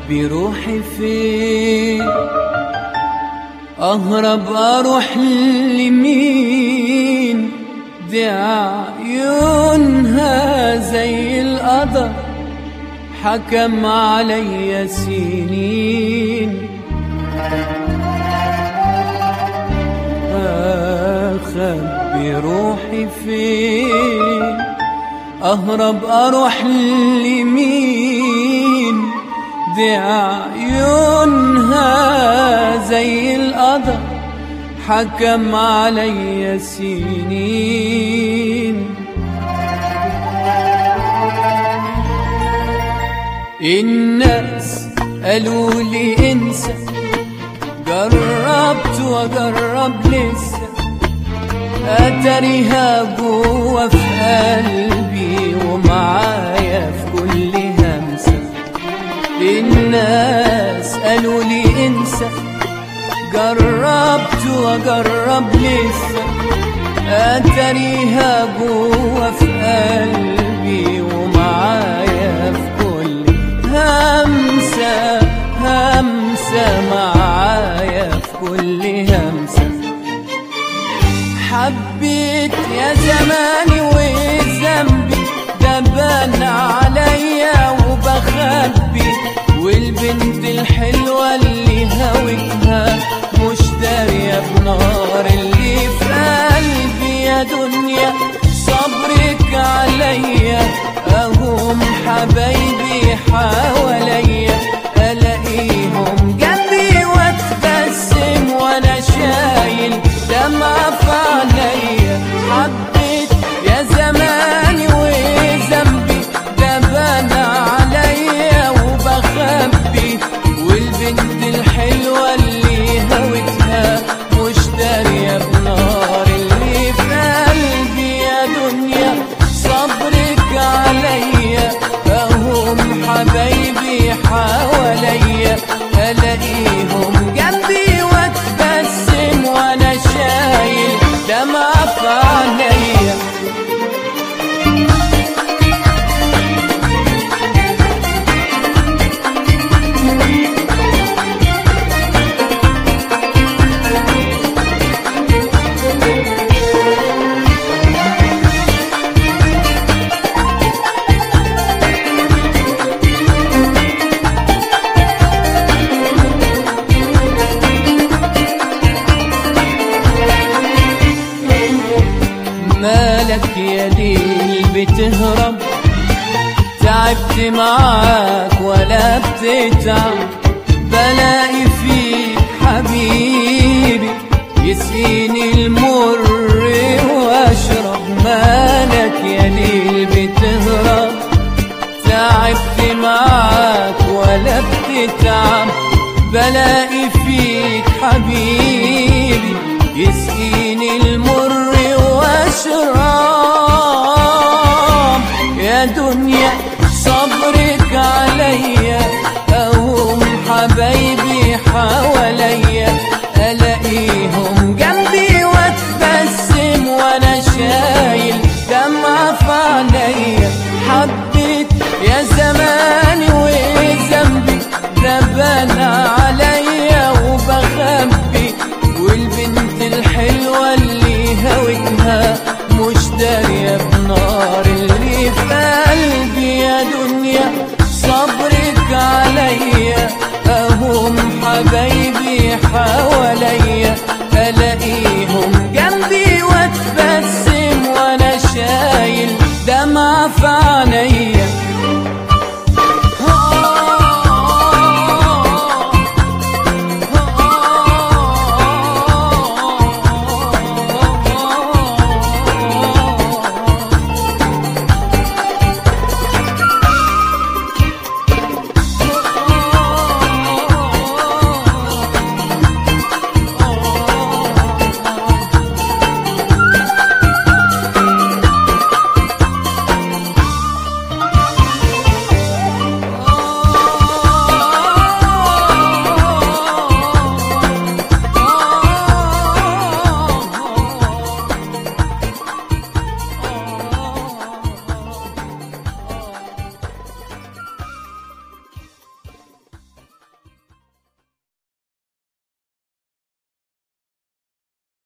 أخبي روحي فين أهرب أروح لمين دي عيونها زي القدر حكم علي سنين أخبي روحي فين أهرب أروح لمين دي عيونها زي القدر حكم علي سنين الناس قالوا لي انسى جربت واجرب لسه اتريها جوه في قلبي ومعايا في كل همسه الناس قالوا لي انسى جربت واجرب لسه اتريها جوه في قلبي ومعايا في كل همسه همسه معايا في كل همسه حبيت يا زماني وذنبي ده بان عليا وبخبي والبنت الحلوة اللي هويتها مش دارية بنار اللي في قلبي يا دنيا صبرك عليا اهم حبايبي حواليا الاقيهم جنبي واتبسم وانا شايل دمعة في عينيا حبيت يا زماني وذنبي ده بان عليا وبخبي والبنت الحلوة اللي هوتها مش دارية بنار اللي في قلبي يا دنيا صبرك عليا اهم حبايبي حواليا الاقيهم جنبي واتبسم وانا شايل دمعة في عينيا مالك يا ليل بتهرب تعبت معاك ولا بتتعب بلاقي فيك حبيبي يسقيني المر واشرب مالك يا ليل بتهرب تعبت معاك ولا بتتعب بلاقي فيك حبيبي يسقيني المر واشرب يا دنيا صبرك عليا اهم حبايبي حواليا الاقيهم جنبي واتبسم وانا شايل دمعة في عينيا حبيت يا زماني وذنبي ده بان عليا وبخبي والبنت الحلوة اللي هوتها مش دارية بنار اللي في قلبي يا دنيا صبرك عليا اهم حبايبي حواليا الاقي